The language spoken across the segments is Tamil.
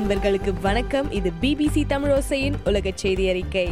நண்பர்களுக்கு வணக்கம் இது பிபிசி தமிழோசையின் உலக செய்தி அறிக்கை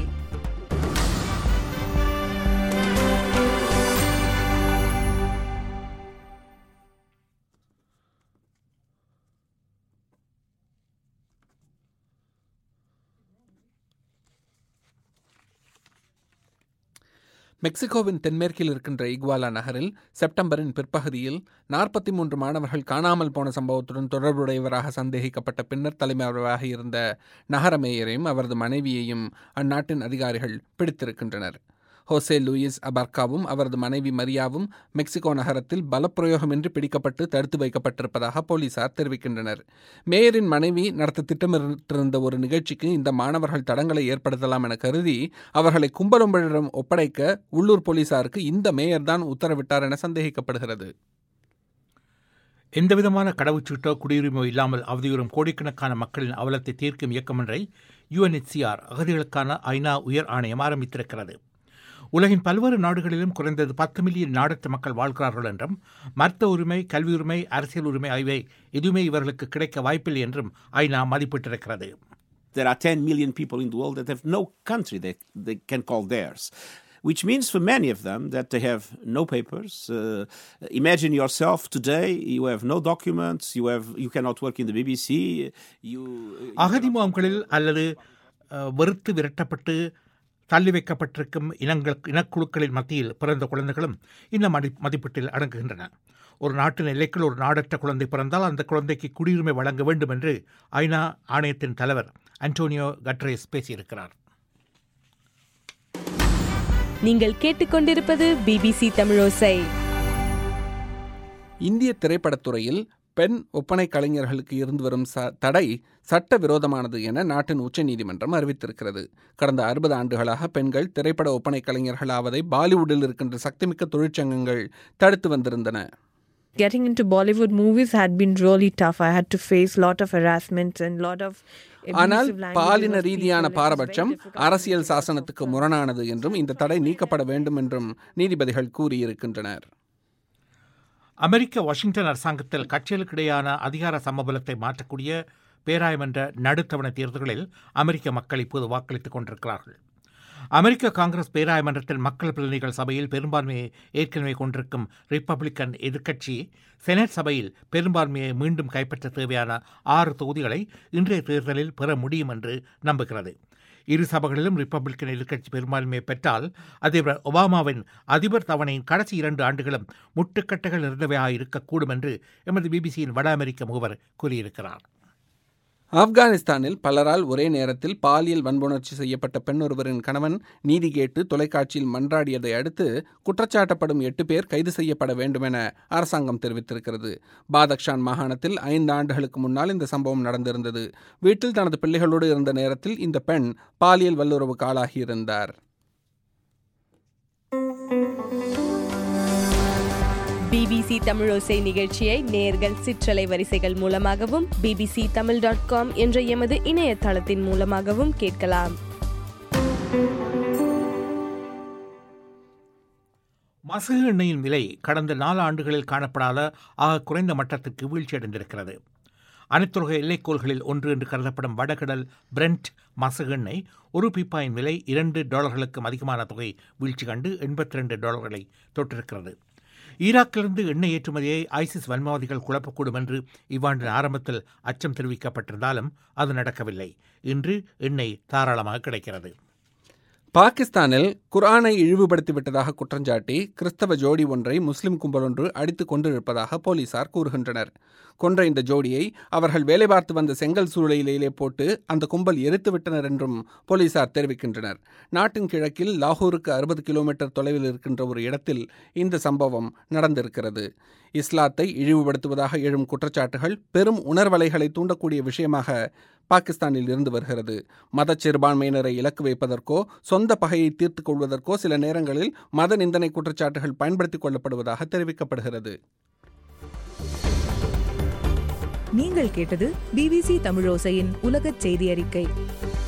மெக்சிகோவின் தென்மேற்கில் இருக்கின்ற இக்வாலா நகரில் செப்டம்பரின் பிற்பகுதியில் நாற்பத்தி மூன்று மாணவர்கள் காணாமல் போன சம்பவத்துடன் தொடர்புடையவராக சந்தேகிக்கப்பட்ட பின்னர் தலைமறைவாக இருந்த நகர மேயரையும் அவரது மனைவியையும் அந்நாட்டின் அதிகாரிகள் பிடித்திருக்கின்றனர் ஹோசே லூயிஸ் அபர்காவும் அவரது மனைவி மரியாவும் மெக்சிகோ நகரத்தில் பலப்பிரயோகமின்றி பிடிக்கப்பட்டு தடுத்து வைக்கப்பட்டிருப்பதாக போலீசார் தெரிவிக்கின்றனர் மேயரின் மனைவி நடத்த திட்டமிட்டிருந்த ஒரு நிகழ்ச்சிக்கு இந்த மாணவர்கள் தடங்களை ஏற்படுத்தலாம் என கருதி அவர்களை கும்பலொம்பலிடம் ஒப்படைக்க உள்ளூர் போலீசாருக்கு இந்த மேயர் தான் உத்தரவிட்டார் என சந்தேகிக்கப்படுகிறது எந்தவிதமான கடவுச்சீட்டோ குடியுரிமையோ இல்லாமல் அவதியுறும் கோடிக்கணக்கான மக்களின் அவலத்தை தீர்க்கும் இயக்கம் ஒன்றை யுஎன்ஹெச்சிஆர் அகதிகளுக்கான ஐநா உயர் ஆணையம் ஆரம்பித்திருக்கிறது உலகின் பல்வேறு நாடுகளிலும் குறைந்தது பத்து மில்லியன் நாடற்ற மக்கள் வாழ்கிறார்கள் என்றும் மருத்துவ உரிமை கல்வி உரிமை அரசியல் உரிமை ஆகியவை எதுவுமே இவர்களுக்கு கிடைக்க வாய்ப்பில்லை என்றும் ஐநா மதிப்பிட்டிருக்கிறது There are 10 million people in the world that have no country that they can call theirs. Which means for many of them that they have no papers. Uh, imagine yourself today, you have no documents, you have you cannot work in the BBC. You, you அகதி முகாம்களில் அல்லது அஹ், வெறுத்து விரட்டப்பட்டு தள்ளி வைக்கப்பட்டிருக்கும் இனங்கள் இனக்குழுக்களின் மத்தியில் பிறந்த குழந்தைகளும் இந்த மதி மதிப்பீட்டில் அடங்குகின்றன ஒரு நாட்டின் எல்லைக்குள் ஒரு நாடற்ற குழந்தை பிறந்தால் அந்த குழந்தைக்கு குடியுரிமை வழங்க வேண்டும் என்று ஐநா ஆணையத்தின் தலைவர் அன்டோனியோ கட்ரேஸ் பேசியிருக்கிறார் நீங்கள் கேட்டுக்கொண்டிருப்பது பிபிசி தமிழோசை இந்திய திரைப்படத்துறையில் பெண் ஒப்பனை கலைஞர்களுக்கு இருந்து வரும் ச தடை சட்டவிரோதமானது என நாட்டின் உச்சநீதிமன்றம் அறிவித்திருக்கிறது கடந்த அறுபது ஆண்டுகளாக பெண்கள் திரைப்பட ஒப்பனை கலைஞர்கள் ஆவதை பாலிவுட்டில் இருக்கின்ற சக்திமிக்க தொழிற்சங்கங்கள் தடுத்து வந்திருந்தன getting into Bollywood movies had been really tough. I had to face a lot of harassment and lot of ஆனால் abusive languages பாலின of ரீதியான people. It was very பாரபட்சம் difficult. அரசியல் சாசனத்துக்கு முரணானது என்றும் இந்த தடை நீக்கப்பட வேண்டும் என்றும் நீதிபதிகள் கூறியிருக்கின்றனர் அமெரிக்க வாஷிங்டன் அரசாங்கத்தில் கட்சிகளுக்கிடையான அதிகார சமபலத்தை மாற்றக்கூடிய பேராயமன்ற நடுத்தவணை தேர்தல்களில் அமெரிக்க மக்கள் இப்போது வாக்களித்துக் கொண்டிருக்கிறார்கள் அமெரிக்க காங்கிரஸ் பேராயமன்றத்தில் மக்கள் பிரதிநிதிகள் சபையில் பெரும்பான்மையை ஏற்கனவே கொண்டிருக்கும் ரிப்பப்ளிக்கன் எதிர்க்கட்சி செனட் சபையில் பெரும்பான்மையை மீண்டும் கைப்பற்ற தேவையான ஆறு தொகுதிகளை இன்றைய தேர்தலில் பெற முடியும் என்று நம்புகிறது இரு சபைகளிலும் ரிப்பப்ளிக்கன் எதிர்க்கட்சி பெரும்பான்மையை பெற்றால் அதிபர் ஒபாமாவின் அதிபர் தவணையின் கடைசி இரண்டு ஆண்டுகளும் முட்டுக்கட்டைகள் நிறைந்தவையாக இருக்கக்கூடும் என்று எமது பிபிசியின் வட அமெரிக்க முகவர் கூறியிருக்கிறார் ஆப்கானிஸ்தானில் பலரால் ஒரே நேரத்தில் பாலியல் வன்புணர்ச்சி செய்யப்பட்ட பெண் ஒருவரின் கணவன் நீதி கேட்டு தொலைக்காட்சியில் மன்றாடியதை அடுத்து குற்றச்சாட்டப்படும் எட்டு பேர் கைது செய்யப்பட வேண்டும் என அரசாங்கம் தெரிவித்திருக்கிறது பாதக்ஷான் மாகாணத்தில் ஐந்து ஆண்டுகளுக்கு முன்னால் இந்த சம்பவம் நடந்திருந்தது வீட்டில் தனது பிள்ளைகளோடு இருந்த நேரத்தில் இந்த பெண் பாலியல் வல்லுறவுக்கு ஆளாகியிருந்தார் பிபிசி தமிழோசை நிகழ்ச்சியை நேர்கள் சிற்றலை வரிசைகள் மூலமாகவும் பிபிசி தமிழ் டாட் காம் என்ற எமது இணையதளத்தின் மூலமாகவும் கேட்கலாம் மசகு எண்ணெயின் விலை கடந்த நாலு ஆண்டுகளில் காணப்படாத ஆக குறைந்த மட்டத்திற்கு வீழ்ச்சியடைந்திருக்கிறது அனைத்துலக எல்லைக்கோள்களில் ஒன்று என்று கருதப்படும் வடகடல் பிரெண்ட் மசகு எண்ணெய் ஒரு பீப்பாயின் விலை இரண்டு டாலர்களுக்கும் அதிகமான தொகை வீழ்ச்சி கண்டு எண்பத்தி ரெண்டு டாலர்களை தொட்டிருக்கிறது ஈராக்கிலிருந்து எண்ணெய் ஏற்றுமதியை ஐசிஸ் வன்மவாதிகள் குழப்பக்கூடும் என்று இவ்வாண்டின் ஆரம்பத்தில் அச்சம் தெரிவிக்கப்பட்டிருந்தாலும் அது நடக்கவில்லை இன்று எண்ணெய் தாராளமாக கிடைக்கிறது பாகிஸ்தானில் குர்ஆனை இழிவுபடுத்திவிட்டதாக குற்றஞ்சாட்டி கிறிஸ்தவ ஜோடி ஒன்றை முஸ்லிம் கும்பல் ஒன்று அடித்துக் கொண்டிருப்பதாக போலீசார் கூறுகின்றனர் கொன்ற இந்த ஜோடியை அவர்கள் வேலை பார்த்து வந்த செங்கல் சூளையிலே போட்டு அந்த கும்பல் எரித்து விட்டனர் என்றும் போலீசார் தெரிவிக்கின்றனர் நாட்டின் கிழக்கில் லாகூருக்கு அறுபது கிலோமீட்டர் தொலைவில் இருக்கின்ற ஒரு இடத்தில் இந்த சம்பவம் நடந்திருக்கிறது இஸ்லாத்தை இழிவுபடுத்துவதாக எழும் குற்றச்சாட்டுகள் பெரும் உணர்வலைகளை தூண்டக்கூடிய விஷயமாக பாகிஸ்தானில் இருந்து வருகிறது மத சிறுபான்மையினரை இலக்கு வைப்பதற்கோ சொந்த பகையை தீர்த்துக் கொள்வதற்கோ சில நேரங்களில் மத நிந்தனை குற்றச்சாட்டுகள் பயன்படுத்திக் கொள்ளப்படுவதாக தெரிவிக்கப்படுகிறது நீங்கள் கேட்டது பிபிசி தமிழோசையின் உலகச் செய்தி அறிக்கை